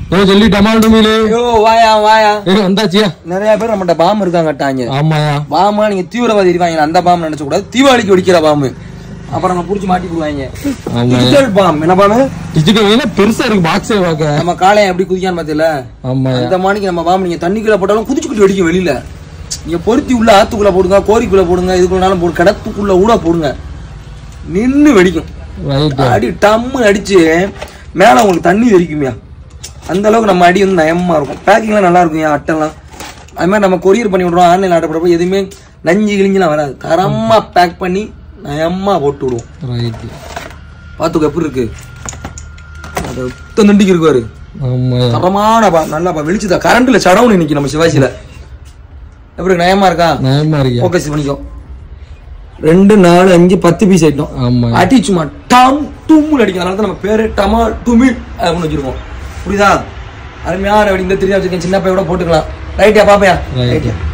ஓ சொல்லி டமால் டுமிலு ஐயோ வாயா வாயா ஏ வந்தாச்சியா நிறைய பேர் நம்மகிட்ட பாம்பு இருக்காங்கட்டாங்க ஆமாயா பாம்பா நீங்க தீவிரவாதி இருக்காங்க அந்த பாம்பு நினைச்ச கூடாது தீபாவளிக்கு வெடிக்கிற பாம்பு அப்புறம் நம்ம புடிச்சு மாட்டி போடுவாங்க ஆமாயா டிஜிட்டல் பாம்பு என்ன பாம்பு டிஜிட்டல் என்ன பெருசா இருக்கு பாக்ஸே பார்க்க நம்ம காளையன் எப்படி குதிக்கான்னு பாத்தீல ஆமாயா அந்த மாணிக்கு நம்ம பாம்பு நீங்க தண்ணிக்குள்ள போட்டாலும் குதிச்சுக்கிட்டு வெடிக்கும் வெளியில நீங்க பொருத்தி உள்ள ஆத்துக்குள்ள போடுங்க கோரிக்குள்ள போடுங்க இதுக்குள்ளாலும் போடு கிடத்துக்குள்ள கூட போடுங்க நின்னு வெடிக்கும் ரைட் அடி டம்மு அடிச்சு மேல உங்களுக்கு தண்ணி வெடிக்குமியா அந்த அளவுக்கு நம்ம அடி வந்து நயமா இருக்கும் பேக்கிங்லாம் நல்லா இருக்கும் என் அட்டைலாம் அது மாதிரி நம்ம கொரியர் பண்ணி விடுறோம் ஆன்லைன் ஆர்டர் போடுறப்ப எதுவுமே நஞ்சு கிழிஞ்செல்லாம் வராது தரமா பேக் பண்ணி நயமா போட்டு விடுவோம் ரைட் பார்த்துக்கோ எப்படி இருக்கு அது உத்த நண்டிக்கு இருக்குவாரு ஆமாயா தரமான பா நல்லா பா வெளிச்சுதா கரண்ட்ல சடவுன் இன்னைக்கு நம்ம சிவாசியில எப்படி இருக்கு? நயமா இருக்கா நயமா இருக்கியா ஃபோக்கஸ் பண்ணிக்கோ ரெண்டு நாலு அஞ்சு பத்து பீஸ் ஐட்டம் ஆமா அடி சும்மா டம் தும்முல் அடிக்கும் அதனால தான் நம்ம பேரு டமா டுமில் அப்படின்னு வச்சிருக்கோம் புரியுதா அருமையான வெடி இந்த தெரியா வச்சிருக்கேன் சின்ன பையோட போட்டுக்கலாம் ரைட்டியா பாப்பையா Right. ரைட்டியா